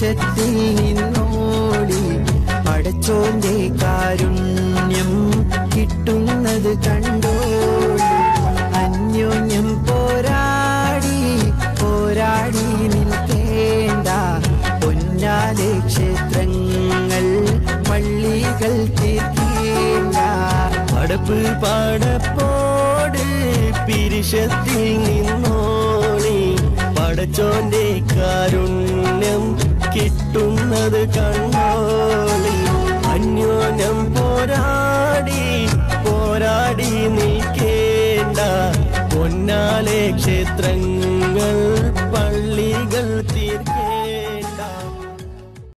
ദേശത്തിൽ നിന്നോടി പടച്ചോന്റെ കാരുണ്യം കിട്ടുന്നത് കണ്ടോളി അന്യോന്യം പോരാടി പോരാടി നിൽക്കേണ്ട പൊന്നാലെ ക്ഷേത്രങ്ങൾ പള്ളികൾ തീർക്കേണ്ട പടപ്പ് പാടപ്പോട് പിരിശത്തിൽ നിന്നോളി പടച്ചോന്റെ കാരുണ്യം കിട്ടുന്നത് കണ്ടോളി അന്യോന്യം പോരാടി പോരാടി നിൽക്കേണ്ട പൊന്നാലെ ക്ഷേത്രങ്ങൾ